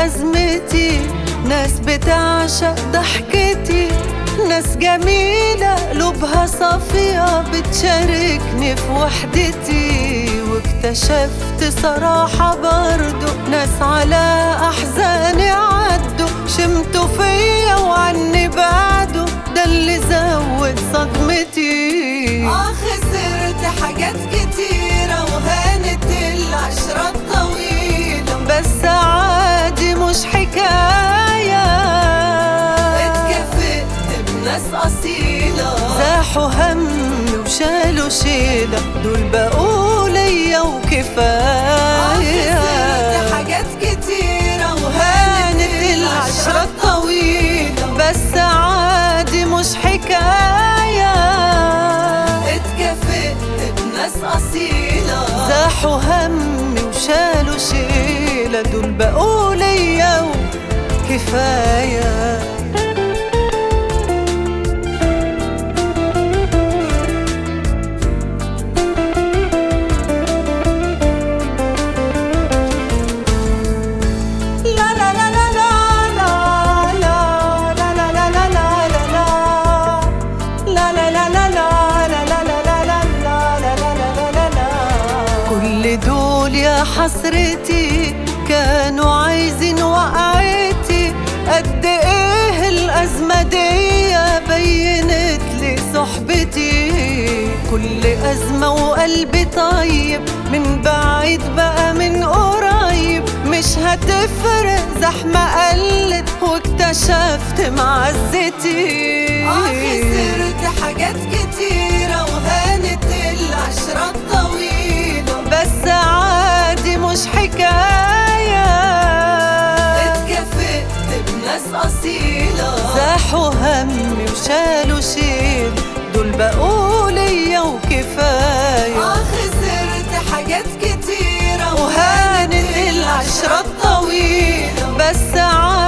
أزمتي ناس بتعشق ضحكتي ناس جميلة قلوبها صافية بتشاركني في وحدتي واكتشفت صراحة برضو ناس على أحزاني عدوا شمتوا فيا وعني بعدوا ده اللي زود صدمتي آه خسرت حاجات كتيرة وهانت العشرة الطويلة بس عادي مش حكاية اتكافئت بناس أصيلة زاحوا همي وشالوا شيلة دول بقوا ليا آه وكفاية خسرت حاجات كتيرة هانت وهانت العشرة الطويلة بس عادي مش حكاية اتكافئت بناس أصيلة زاحوا همي وشالوا شيلة دول بقوا ليا وكفاية لا لا لا لا لا لا لا لا لا لا لا لا لا لا لا لا لا كل دول يا حسرتي كانوا عايزين وقعتي قد ايه الأزمة دي بينت لي صحبتي كل أزمة وقلبي طيب من بعيد بقى من قريب مش هتفرق زحمة قلت واكتشفت معزتي آه خسرت حاجات كتيرة وهانت العشرة الطويلة بس عادي مش حكاية اتكافئت بناس أصيلة زاحوا همي وشالوا شيل دول بقوا ليا وكفاية آه خسرت حاجات كتيرة وهانت العشرة الطويلة بس عادي